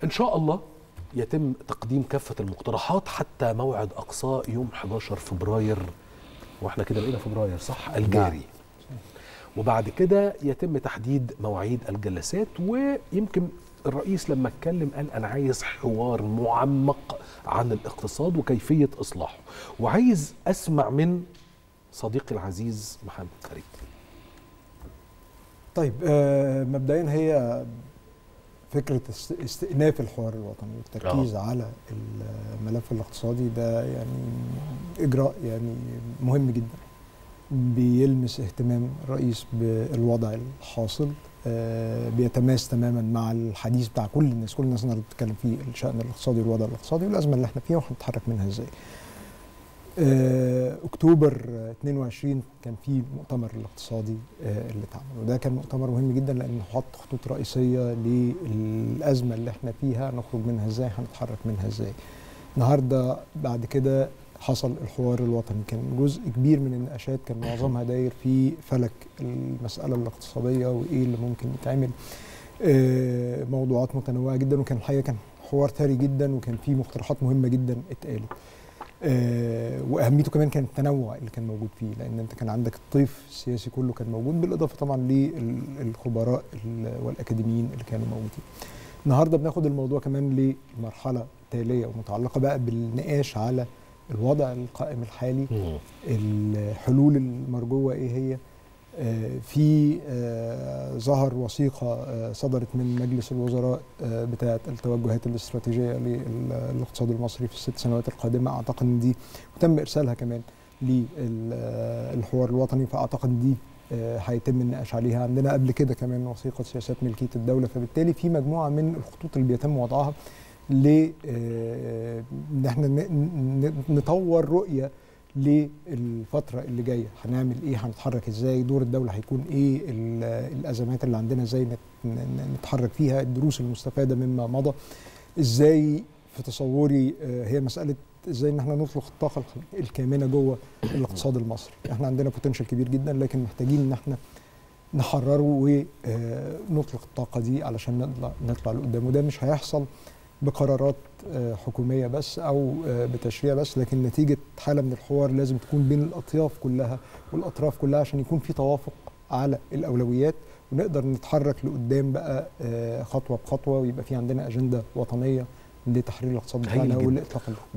ان شاء الله يتم تقديم كافه المقترحات حتى موعد اقصاه يوم 11 فبراير واحنا كده بقينا فبراير صح الجاري وبعد كده يتم تحديد مواعيد الجلسات ويمكن الرئيس لما اتكلم قال انا عايز حوار معمق عن الاقتصاد وكيفيه اصلاحه وعايز اسمع من صديقي العزيز محمد فريد طيب آه مبدئيا هي فكره است- استئناف الحوار الوطني والتركيز آه. على الملف الاقتصادي ده يعني اجراء يعني مهم جدا بيلمس اهتمام الرئيس بالوضع الحاصل آه، بيتماس تماما مع الحديث بتاع كل الناس كل الناس النهارده بتتكلم في الشان الاقتصادي والوضع الاقتصادي والازمه اللي احنا فيها وهنتحرك منها ازاي آه، اكتوبر آه، 22 كان في مؤتمر الاقتصادي آه، اللي اتعمل وده كان مؤتمر مهم جدا لانه حط خطوط رئيسيه للازمه اللي احنا فيها نخرج منها ازاي هنتحرك منها ازاي النهارده بعد كده حصل الحوار الوطني كان جزء كبير من النقاشات كان معظمها داير في فلك المساله الاقتصاديه وايه اللي ممكن يتعمل آه، موضوعات متنوعه جدا وكان الحقيقه كان حوار ثري جدا وكان فيه مقترحات مهمه جدا اتقالت آه، واهميته كمان كان التنوع اللي كان موجود فيه لان انت كان عندك الطيف السياسي كله كان موجود بالاضافه طبعا للخبراء ال- والاكاديميين اللي كانوا موجودين. النهارده بناخد الموضوع كمان لمرحله تاليه ومتعلقه بقى بالنقاش على الوضع القائم الحالي الحلول المرجوه ايه هي آه، في آه، ظهر وثيقه آه، صدرت من مجلس الوزراء آه، بتاعه التوجهات الاستراتيجيه للاقتصاد المصري في الست سنوات القادمه اعتقد ان دي وتم ارسالها كمان للحوار الوطني فاعتقد ان دي آه، هيتم النقاش عليها عندنا قبل كده كمان وثيقه سياسات ملكيه الدوله فبالتالي في مجموعه من الخطوط اللي بيتم وضعها ل آه، ان احنا ن- ن- نطور رؤيه للفتره اللي جايه هنعمل ايه هنتحرك ازاي دور الدوله هيكون ايه ال- الازمات اللي عندنا ازاي نت- ن- نتحرك فيها الدروس المستفاده مما مضى ازاي في تصوري آه، هي مساله ازاي ان احنا نطلق الطاقه الخ- الكامنه جوه الاقتصاد المصري احنا عندنا بوتنشال كبير جدا لكن محتاجين ان احنا نحرره ونطلق الطاقه دي علشان نطلع نطلع لقدام وده مش هيحصل بقرارات آه، حكوميه بس او آه، بتشريع بس لكن نتيجه حاله من الحوار لازم تكون بين الاطياف كلها والاطراف كلها عشان يكون في توافق على الاولويات ونقدر نتحرك لقدام بقى آه، خطوه بخطوه ويبقى في عندنا اجنده وطنيه لتحرير الاقتصاد هايل بتاعنا جدا. والاطلاق